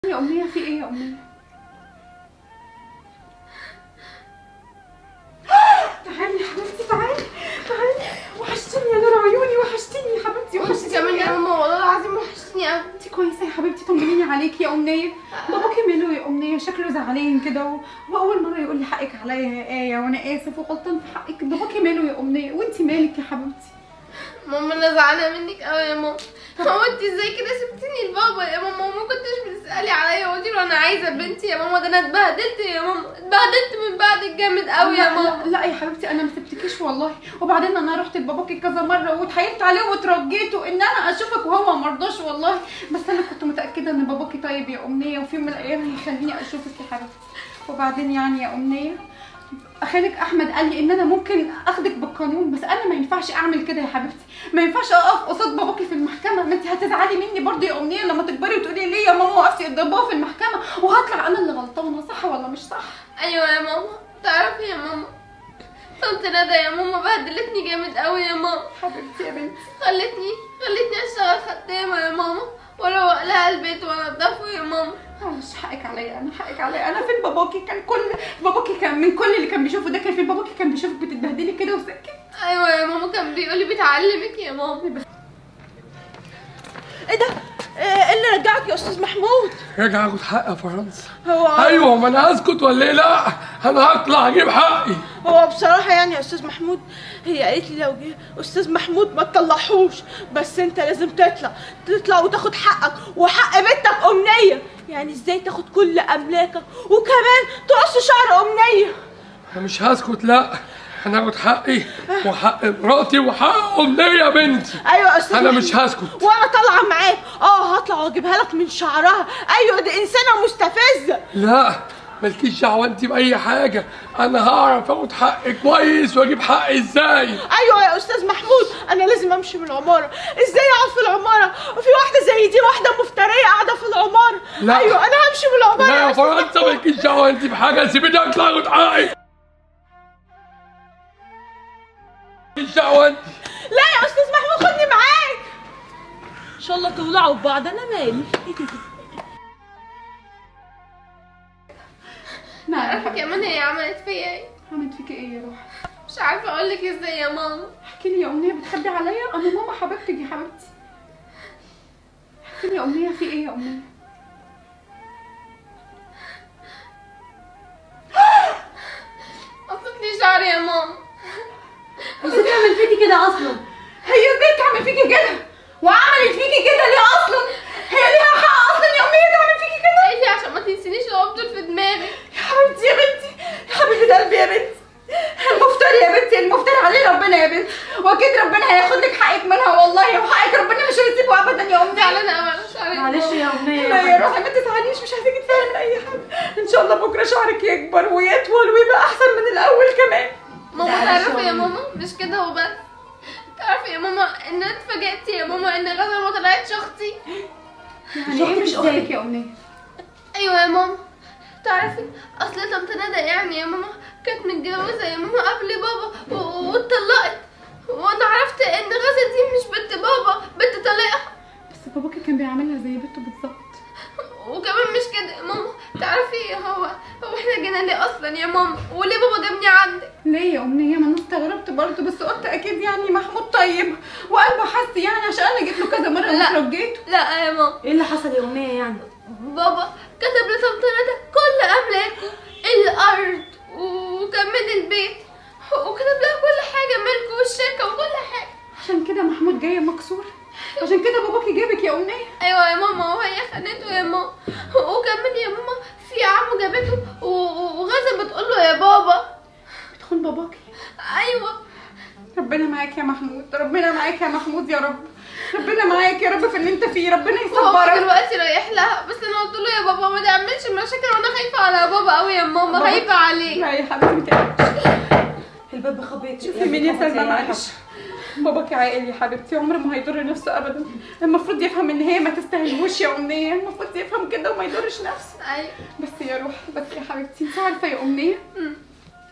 يا أمنية في إيه يا أمنية؟ تعالي يا حبيبتي تعالي تعالي وحشتني يا نور عيوني وحشتني يا حبيبتي وانت وحشتني كمان يا ماما والله العظيم وحشتني قوي انت كويسة يا حبيبتي طمنيني عليكي يا أمنية باباكي ماله يا أمنية شكله زعلان كده و... وأول مرة يقول لي حقك عليا يا آية وأنا آسف وغلطان في حقك باباكي ماله يا أمنية وأنت مالك يا حبيبتي ماما انا زعلانه منك قوي يا ماما هو انت ازاي كده سبتيني لبابا يا ماما وما كنتش بتسالي عليا وقلتي له انا عايزه بنتي يا ماما ده انا اتبهدلت يا ماما اتبهدلت من بعدك جامد قوي يا لا- ماما لا, لا يا حبيبتي انا ما سبتكيش والله وبعدين انا رحت لباباكي كذا مره واتحايلت عليه واترجيته ان انا اشوفك وهو ما رضاش والله بس انا كنت متاكده ان باباكي طيب يا امنيه وفي يوم من الايام هيخليني اشوفك يا حبيبتي وبعدين يعني يا امنيه خالك احمد قال لي ان انا ممكن اخدك بالقانون بس انا ما ينفعش اعمل كده يا حبيبتي ما ينفعش اقف قصاد باباكي في المحكمه ما انت هتزعلي مني برضه يا امنيه لما تكبري وتقولي ليه يا ماما وقفتي قدام بابا في المحكمه وهطلع انا اللي غلطانه صح ولا مش صح ايوه يا ماما تعرفي يا ماما طنط ندى يا ماما بهدلتني جامد قوي يا ماما حبيبتي يا بنتي خلتني خلتني اشتغل خدامه يا ماما واروق لها البيت وانضفه يا ماما معلش حقك عليا انا حقك عليا انا فين باباكي كان كل باباكي كان من كل اللي كان بيشوفه ده كان فين باباكي كان بيشوفك بتتبهدلي كده وسكت ايوه يا ماما كان بيقولي بتعلمك يا ماما ايه ده؟ ايه اللي رجعك يا استاذ محمود؟ رجع اخد حق يا فرنسا هو ايوه ما انا هسكت ولا ايه لا انا هطلع اجيب حقي هو بصراحة يعني يا استاذ محمود هي قالت لي لو جه استاذ محمود ما تطلعهوش بس انت لازم تطلع تطلع وتاخد حقك وحق بنتك امنية يعني ازاي تاخد كل املاكك وكمان تقص شعر امنية انا مش هسكت لا انا هاخد حقي وحق مراتي وحق امنيه بنتي ايوه يا استاذ انا محمود. مش هسكت وانا طالعة معاك اه هطلع واجيبها لك من شعرها ايوه دي انسانة مستفزة لا مالكيش دعوه انت باي حاجه انا هعرف اخد حقي كويس واجيب حقي ازاي ايوه يا استاذ محمود انا لازم امشي من العماره ازاي اقعد في العماره وفي واحده زي دي واحده مفتريه قاعده في العماره لا. ايوه انا همشي من العماره لا يا يا أستاذ فرنسا محمود. مالكيش دعوه انت بحاجه سيبيني اطلع اخد حقي مالكيش دعوه انت لا يا استاذ محمود خدني معاك ان شاء الله تولعوا ببعض انا مالي نعرف عارفه كمان هي عملت فيا ايه عملت فيكي ايه يا روح مش عارفه اقول لك ازاي يا ماما احكي لي يا امنيه بتخبي عليا انا ماما حبيبتك يا حبيبتي احكي لي يا امنيه في ايه يا امنيه قصت لي شعري يا ماما ازاي تعمل فيكي كده اصلا هي ازاي تعمل فيكي كده وعملت فيكي كده ليه اصلا هي ليها حق اصلا يا امنيه تعمل فيكي كده قالت لي عشان ما تنسينيش اللي هو بطول في دماغي يا حبيبتي يا بنتي يا حبيبه قلبي يا بنتي المفتري يا بنتي المفتري عليه ربنا يا بنتي واكيد ربنا هياخد لك حقك منها والله وحقك ربنا مش هيسيبه ابدا يا امنيه زعلانه قوي على شعري معلش يا امنيه لا يا روحي ما تزعليش مش هتيجي تفهم اي حاجه ان شاء الله بكره شعرك يكبر ويطول ويبقى احسن من الاول كمان ماما معلش تعرفي يا يا ماما. ماما مش كده وبس تعرفي يا ماما ان انا اتفاجئت يا ماما ان غزل ما طلعتش اختي يعني ايه مش اختك يا امنيه ايوه يا ماما تعرفي اصل طنط ندى يعني يا ماما كانت متجوزه يا ماما قبل بابا و- واتطلقت وانا عرفت ان غزل دي مش بنت بابا بنت طليقها بس باباكي كان بيعاملها زي بنته بالظبط وكمان مش كده يا ماما تعرفي هو هو احنا جينا ليه اصلا يا ماما وليه بابا جابني عندك ليه يا امنيه ما انا استغربت برضه بس قلت اكيد يعني محمود طيب وقلبه حس يعني عشان انا جيت له كذا مره لا. وترجيته لا يا ماما ايه اللي حصل يا امنيه يعني بابا كتب لطنط ندى كل املاكه الارض وكمان البيت وكتب لها كل حاجه ملكه والشركه وكل حاجه عشان كده محمود جاي مكسور عشان كده باباكي جابك يا امنيه ايوه يا ماما وهي خدته يا ماما وكمان يا ماما في عمو جابته و- و- وغزل بتقول له يا بابا بتخون باباكي ايوه ربنا معاك يا محمود ربنا معاك يا محمود يا رب ربنا معاك يا رب في اللي انت فيه ربنا وهو يصبرك دلوقتي رايح لها بس انا قلت له يا بابا ما تعملش مشاكل وانا خايفه على بابا قوي يا ماما بابا- خايفه عليه لا يا حبيبتي ما تقلقيش الباب خبيت شوفي مين يا سلمى معلش باباكي عاقل يا حبيبتي عمره ما هيضر نفسه ابدا المفروض يفهم ان هي ما تستاهلهوش يا امنيه المفروض يفهم كده وما يضرش نفسه ايوه بس يا روح بس يا حبيبتي انت عارفه يا امنيه أمم.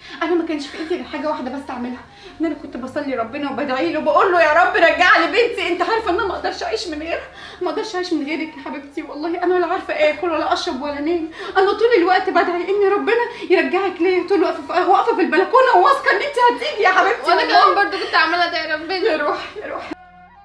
انا ما كانش في ايدي غير حاجه واحده بس اعملها ان انا كنت بصلي ربنا وبدعي له وبقول له يا رب رجع لي بنتي انت عارفه ان انا ما اقدرش اعيش من غيرها ما اقدرش اعيش من غيرك يا حبيبتي والله انا ولا عارفه اكل ولا اشرب ولا انام انا طول الوقت بدعي ان ربنا يرجعك ليا طول واقفه واقفه في البلكونه وواثقه ان انت هتيجي يا حبيبتي وانا والله. كمان برضو كنت عماله ادعي ربنا يا روحي يا روحي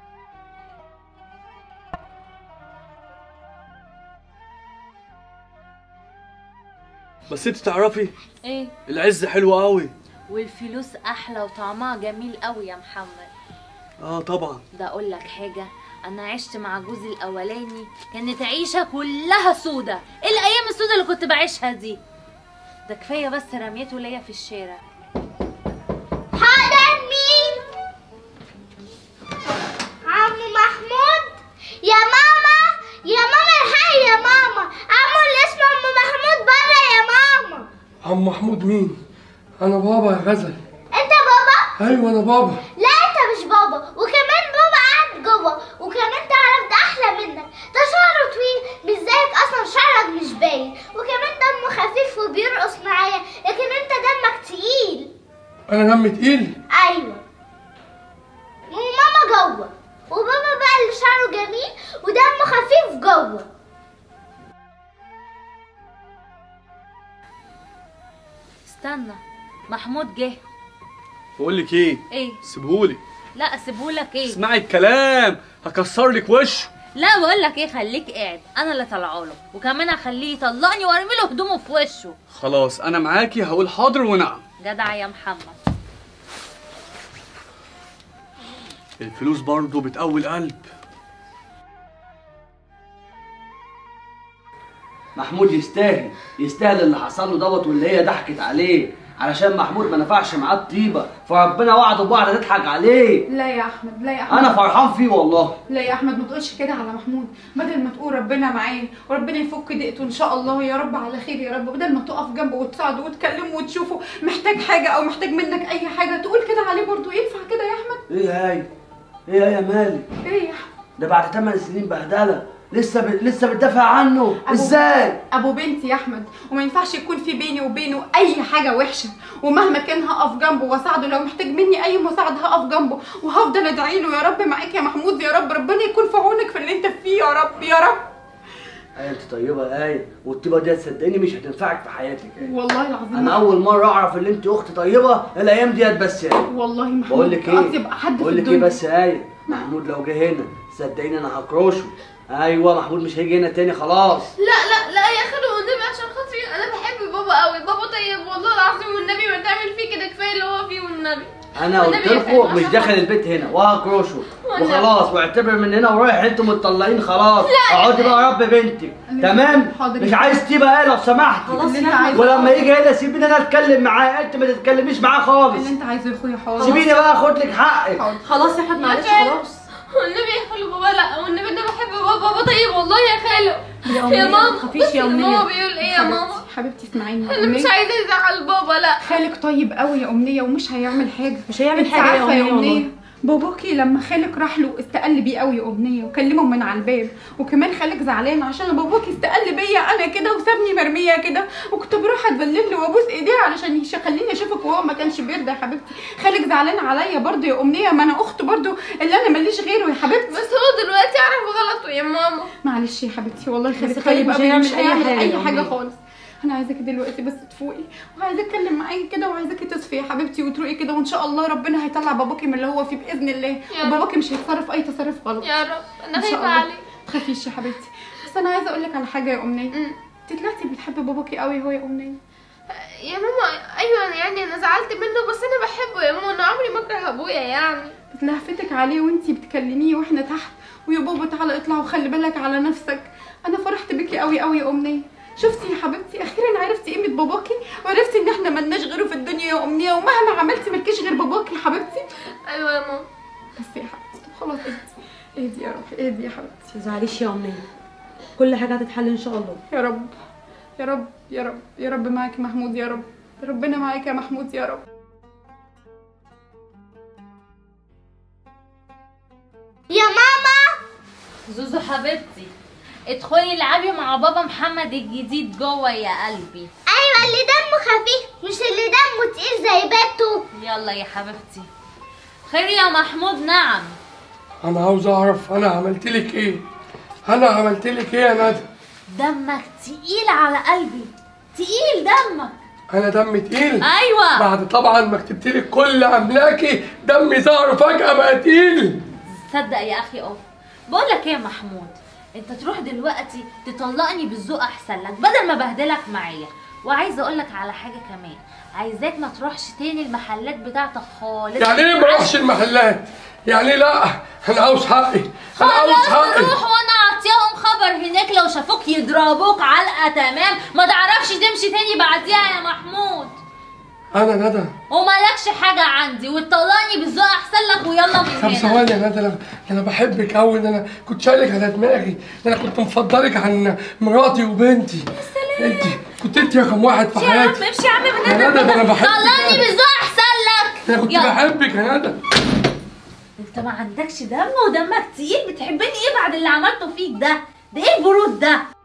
بس انت تعرفي ايه العز حلو قوي والفلوس احلى وطعمها جميل قوي يا محمد اه طبعا ده اقول لك حاجه انا عشت مع جوزي الاولاني كانت عيشه كلها سودة ايه الايام السودة اللي كنت بعيشها دي ده كفايه بس رميته ليا في الشارع حاضر مين؟ عم محمود يا ماما يا ماما الحي يا ماما عمو اللي اسمه عم محمود بره يا ماما عم محمود مين انا بابا يا غزل انت بابا؟ ايوه انا بابا لا انت مش بابا وكمان بابا قاعد جوه وكمان تعرف ده احلى منك ده شعره طويل مش زيك اصلا شعرك مش باين وكمان دمه خفيف وبيرقص معايا لكن انت دمك تقيل انا دمي تقيل ايوه وماما جوه وبابا بقى اللي شعره جميل ودمه خفيف جوه استنى محمود جه بقول لك ايه ايه سيبهولي لا اسيبهولك ايه اسمعي الكلام هكسر لك وشه لا بقول لك ايه خليك قاعد انا اللي طالعه له وكمان هخليه يطلقني وارمي له هدومه في وشه خلاص انا معاكي هقول حاضر ونعم جدع يا محمد الفلوس برضه بتقوي القلب محمود يستاهل يستاهل اللي حصل له دوت واللي هي ضحكت عليه علشان محمود ما نفعش معاه الطيبه فربنا وعده بوعده تضحك عليه لا يا احمد لا يا احمد انا فرحان فيه والله لا يا احمد ما تقولش كده على محمود بدل ما تقول ربنا معاه وربنا يفك ضيقته ان شاء الله يا رب على خير يا رب بدل ما تقف جنبه وتساعده وتكلمه وتشوفه محتاج حاجه او محتاج منك اي حاجه تقول كده عليه برضه ينفع كده يا احمد ايه هاي ايه هاي يا مالي ايه يا احمد ده بعد 8 سنين بهدله لسه ب... لسه بتدافع عنه أبو- ازاي ابو بنتي يا احمد وما ينفعش يكون في بيني وبينه اي حاجه وحشه ومهما كان هقف جنبه واساعده لو محتاج مني اي مساعده هقف جنبه وهفضل ادعي له يا رب معاك يا محمود يا رب ربنا يكون في عونك في اللي انت فيه يا رب يا رب ايه انت طيبه يا ايه والطيبه دي صدقني مش هتنفعك في حياتك ايه والله العظيم انا اول مره اعرف ان انت اخت طيبه الايام ديت بس يا ايه والله محمود بقول لك ايه اطيب حد في بقول لك ايه الدنيا بس يا ايه محمود لو جه هنا صدقيني انا هكرشه ايوه محمود مش هيجي هنا تاني خلاص لا لا لا يا خالو والنبي عشان خاطري انا بحب بابا قوي بابا طيب والله العظيم والنبي ما تعمل فيه كده كفايه اللي هو فيه والنبي انا قلت والنبي يا لكم خالو، مش عشان داخل البيت هنا وهكرشه والنبي. وخلاص واعتبر من هنا ورايح انتوا متطلقين خلاص لا. اقعدي بقى رب بنتك تمام حاضر. مش عايز تبقى ايه لو سمحت خلاص اللي انت يا عايزه ولما يجي هنا سيبيني انا اتكلم معاه انت ما تتكلميش معاه خالص اللي انت عايزه يا اخويا حاضر سيبيني بقى اخد لك حقك حاضر خلاص يا احمد معلش خالو. خلاص والنبي يا خالو بابا لا والنبي انا بحب بابا بابا طيب والله يا خالو يا يا أمنية، ماما ما تخافيش يا بصي أمنية. ماما بيقول ايه يا ماما حبيبتي حبيبتي اسمعيني انا مش عايزه ازعل بابا لا خالك طيب قوي يا امنيه ومش هيعمل حاجه مش هيعمل انت حاجة يا عارفه يا أمنية امنيه والله. باباكي لما خالك راح له استقل بيه قوي يا امنيه وكلمه من على الباب وكمان خالك زعلان عشان باباكي استقل بيا انا كده وسابني مرميه كده وكنت بروح اتذلل له وابوس ايديه علشان يش- يخليني اشوفك وهو ما كانش بيرضى يا حبيبتي خالك زعلان عليا برضه يا امنيه ما انا اخته برضه اللي انا ماليش غيره يا حبيبتي بس هو دلوقتي عرف غلطه يا ماما معلش يا حبيبتي والله خالك خالك طيب مش قوي هيعمل مش أي هيعمل حاجة اي يا حاجه أمنية. خالص انا عايزاكي دلوقتي بس تفوقي وعايزه اتكلم معاكي كده وعايزاكي تصفي يا حبيبتي وتروقي كده وان شاء الله ربنا هيطلع باباكي من اللي هو فيه باذن الله يا رب. وباباكي مش هيتصرف اي تصرف غلط يا رب انا إن شاء خايفه الله. عليك تخافيش يا حبيبتي بس انا عايزه اقول لك على حاجه يا امنيه أمم. انت طلعتي بتحبي باباكي قوي هو يا امنيه يا ماما ايوه أنا يعني انا زعلت منه بس انا بحبه يا ماما انا عمري ما اكره ابويا يعني بتلهفتك عليه وانتي بتكلميه واحنا تحت ويا بابا تعالى اطلع وخلي بالك على نفسك انا فرحت بيكي قوي قوي يا امنيه شفتي يا حبيبتي اخيرا عرفتي قيمه باباكي وعرفتي ان احنا ملناش غيره في الدنيا يا امنيه ومهما عملتي ملكيش غير باباكي يا حبيبتي ايوه يا ماما بس يا حبيبتي طب خلاص اهدي اهدي يا روحي اهدي يا حبيبتي ما تزعليش يا أمنية كل حاجة هتتحل إن شاء الله يا رب يا رب يا رب يا رب معاك محمود يا رب ربنا معاك يا محمود يا رب يا ماما زوزو حبيبتي ادخلي العبي مع بابا محمد الجديد جوه يا قلبي ايوه يبقى اللي دمه خفيف مش اللي دمه تقيل زي باتو يلا يا حبيبتي خير يا محمود نعم انا عاوز اعرف انا عملت لك ايه انا عملت لك ايه يا ندى دمك تقيل على قلبي تقيل دمك انا دمي تقيل ايوه بعد طبعا ما كتبت لك كل املاكي دمي ظهر فجاه بقى تقيل تصدق يا اخي اوف بقول لك ايه يا محمود انت تروح دلوقتي تطلقني بالذوق احسن لك بدل ما بهدلك معايا وعايزه اقول لك على حاجه كمان عايزاك ما تروحش تاني المحلات بتاعتك خالص يعني ايه ما اروحش المحلات يعني لا انا عاوز حقي انا عاوز خلاص حقي روح وانا اعطيهم خبر هناك لو شافوك يضربوك علقه تمام ما تعرفش تمشي تاني بعديها يا محمود انا ندى ومالكش حاجه عندي وتطلقني بالذوق احسن لك ويلا من طب هنا ثواني يا ندى انا انا بحبك قوي ده انا كنت شايلك على دماغي ده انا كنت مفضلك عن مراتي وبنتي انت كنت انت رقم واحد في يا عم حياتي امشي يا عم من يا هنا ندى ده انا بحبك طلقني أوي. بالذوق احسن لك انا كنت يلا. بحبك يا ندى انت ما عندكش دم ودمك تقيل بتحبني ايه بعد اللي عملته فيك ده ده ايه البرود ده